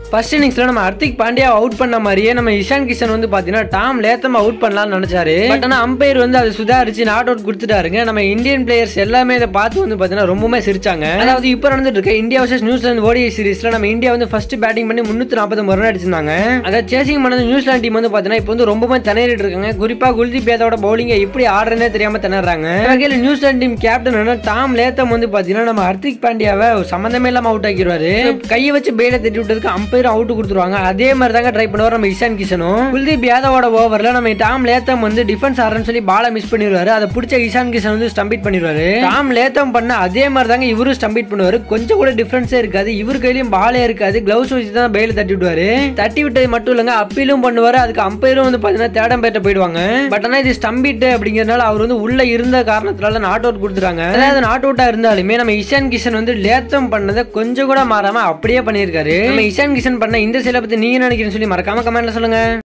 first இன்னிங்ஸ்ல நம்ம Hardik Pandya out பண்ண மாதிரியே நம்ம இஷான் கிஷன் வந்து பாத்தீங்கன்னா டாம் லேத்தம் அவுட் பண்ணலாம்னு நினைச்சாரு பட் ஆனா அம்பையர் வந்து அதை சுதாரிச்சு நாட் அவுட் கொடுத்துட்டாருங்க நம்ம இந்தியன் பிளேயர்ஸ் எல்லாமே இதை பார்த்து வந்து பாத்தீங்கன்னா ரொம்பவே சிரிச்சாங்க அதாவது இப்போ நடந்துட்டு இருக்க இந்தியா வர்சஸ் நியூசிலாந்து ஓடிஐ சீரிஸ்ல நம்ம இந்தியா வந்து ஃபர்ஸ்ட் பேட்டிங் பண்ணி முன்னூத்தி நாற்பது ரன் அடிச்சிருந்தாங்க அதை சேசிங் பண்ணது நியூசிலாந்து டீம் வந்து பாத்தீங்கன்னா இப்போ வந்து ரொம்பவே திணறிட்டு இருக்காங்க குறிப்பா குல்தீப் யாதவோட பவுலிங்க எப்படி ஆடுறதுனே தெரியாம திணறாங்க வகையில் New Zealand team captain Tom Latham வந்து பாத்தீங்கன்னா நம்ம ஹர்திக் பாண்டியாவை சம்பந்தமே இல்லாம அவுட் ஆக்கிடுவாரு கையை வச்சு பேல தட்டி விட்டதுக்கு அம்பையர் அவுட் கொடுத்துருவாங்க அதே மாதிரி தாங்க ட்ரை பண்ணுவார் நம்ம இஷான் கிஷனும் குல்தீப் யாதவோட ஓவர்ல நம்ம டாம் லேத்தம் வந்து டிஃபென்ஸ் ஆடுறன்னு சொல்லி பாலை மிஸ் பண்ணிடுவாரு அதை பிடிச்ச இஷான் கிஷன் வந்து ஸ்டம்பிட் பண்ணிடுவாரு டாம் லேத்தம் பண்ண அதே மாதிரி தாங்க இவரும் ஸ்டம்பிட் பண்ணுவாரு கொஞ்சம் கூட டிஃபரன்ஸே இருக்காது இவர் கையிலயும் பாலே இருக்காது கிளவுஸ் வச்சு தான் பேல தட்டி விடுவாரு தட்டி விட்டது மட்டும் இல்லைங்க அப்பீலும் பண்ணுவாரு அதுக்கு அம்பையரும் வந்து பாத்தீங்கன்னா தேடம் பேட்ட போயிடுவாங்க பட் ஆனா இது ஸ்டம்பிட் அப்படிங்கறதுனால அவர் வந்து உள்ள இருந்த காரணத்தினால நாட் அவுட் கொடுத்துறாங்க அதாவது நாட் அவுட்டா இருந்தாலுமே நம்ம இஷான் கிஷன் வந்து லேத்தம் பண்ணதை கொஞ்சம் கூட மாறாம அப்படியே பண்ணியிருக்காரு நம்ம இஷான் கிஷன் பண்ண இந்த சில பத்தி நீங்க நினைக்கிறேன்னு சொல்லி மறக்காம கமெண்ட்ல சொல்லுங்க